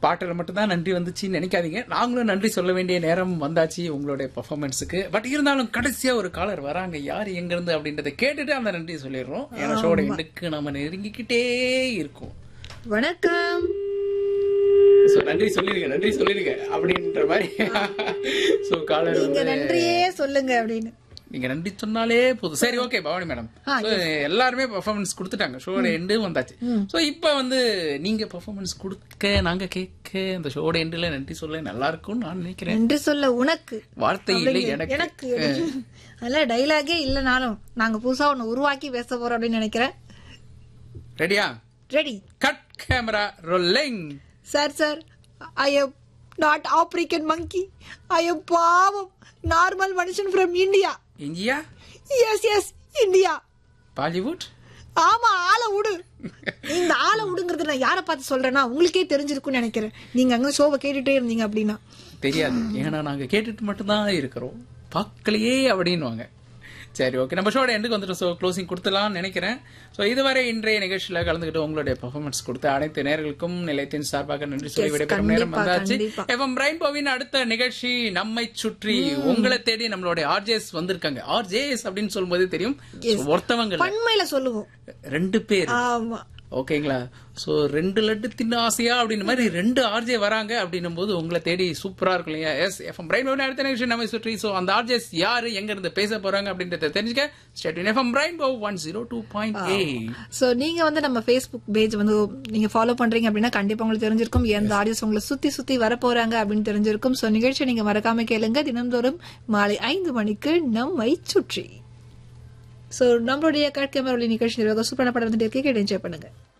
பாட்டில் மட்டும்தான் நன்றி வந்துச்சுன்னு நினைக்காதீங்க நாங்களும் நன்றி சொல்ல வேண்டிய நேரம் வந்தாச்சு உங்களுடைய பெர்ஃபார்மன்ஸுக்கு பட் இருந்தாலும் கடைசியா ஒரு காலர் வராங்க யார் எங்க இருந்து அப்படின்றத கேட்டுட்டு அந்த நன்றி சொல்லிடுறோம் ஏன்னா ஷோட எண்டுக்கு நம்ம நெருங்கிக்கிட்டே இருக்கோம் வணக்கம் சோ நன்றி சொல்லிருங்க நன்றி சொல்லிருங்க அப்படின்ற மாதிரி சோ காலர் நீங்க நன்றியே சொல்லுங்க அப்படின்னு நீங்க நன்றி சொன்னாலே போதும் சரி ஓகே பவானி மேடம் எல்லாருமே பெர்ஃபார்மன்ஸ் கொடுத்துட்டாங்க ஷோட எண்டு வந்தாச்சு சோ இப்போ வந்து நீங்க பெர்ஃபார்மன்ஸ் கொடுக்க நாங்க கேட்க இந்த ஷோட எண்டுல நன்றி சொல்ல நல்லா இருக்கும்னு நான் நினைக்கிறேன் நன்றி சொல்ல உனக்கு வார்த்தை இல்லை எனக்கு எனக்கு அதெல்லாம் டைலாகே இல்லைனாலும் நாங்க புதுசா ஒண்ணு உருவாக்கி பேச போறோம் அப்படின்னு நினைக்கிறேன் ரெடியா ready cut camera rolling sir sir I am not African monkey I am பாவம் நார்மல் மனுஷன் from India India yes yes India Bollywood ஆமா ஆளை விடு இந்த ஆளை விடுங்கிறது நான் யாரை பார்த்து சொல்றேன்னா உங்களுக்கே தெரிஞ்சிருக்கும்னு நினைக்கிறேன் நீங்க அங்க ஷோவை கேட்டுட்டே இருந்தீங்க அப்படின்னா தெரியாது ஏன்னா நாங்க கேட்டுட்டு மட்டும்தான் இருக்கிறோம் பார்க்கலையே அப்படின்னுவாங்க சரி ஓகே நம்ம ஷோட எண்டுக்கு வந்துட்டு ஸோ க்ளோசிங் கொடுத்துலாம்னு நினைக்கிறேன் ஸோ இதுவரை இன்றைய நிகழ்ச்சியில் கலந்துக்கிட்டு உங்களுடைய பெர்ஃபார்மன்ஸ் கொடுத்த அனைத்து நேர்களுக்கும் நிலையத்தின் சார்பாக நன்றி சொல்லி விடைபெறும் நேரம் கண்டிப்பா, வந்தாச்சு கண்டிப்பா. எஃப்எம் ரெயின்போவின் அடுத்த நிகழ்ச்சி நம்மை சுற்றி உங்களை தேடி நம்மளுடைய ஆர்ஜேஎஸ் வந்திருக்காங்க ஆர்ஜேஎஸ் அப்படின்னு சொல்லும்போது தெரியும் So, ஒருத்தவங்க இல்ல, பண்மையில சொல்லுவோம் ரெண்டு பேர் ஆமா ஓகேங்களா சோ ரெண்டு லட்டு தின்ன ஆசையா அப்படின்ற மாதிரி ரெண்டு ஆர்ஜே வராங்க அப்படின்னும் போது உங்களை தேடி சூப்பரா இருக்கும் இல்லையா எஸ் எஃப்எம் பிரைன் அடுத்த நிகழ்ச்சி நம்ம சுற்றி சோ அந்த ஆர்ஜேஸ் யாரு எங்க இருந்து பேச போறாங்க அப்படின்றத தெரிஞ்சுக்க state FM brain one zero two point eight so நீங்க வந்து நம்ம ஃபேஸ்புக் பேஜ் வந்து நீங்க ஃபாலோ பண்றீங்க அப்படின்னா கண்டிப்பா உங்களுக்கு தெரிஞ்சிருக்கும் எந்த ஆடியோஸ் உங்களை சுத்தி சுத்தி வர போறாங்க அப்படின்னு தெரிஞ்சிருக்கும் சோ நிகழ்ச்சி நீங்க மறக்காம கேளுங்க தினம்தோறும் மாலை ஐந்து மணிக்கு நம்மை சுற்றி சோ நம்மளுடைய கட் கேமரா நிகழ்ச்சி நிர்வாகம் சூப்பரான படம் வந்துட்டு இருக்கு கேட்டு என்ஜாய் பண்ணுங்க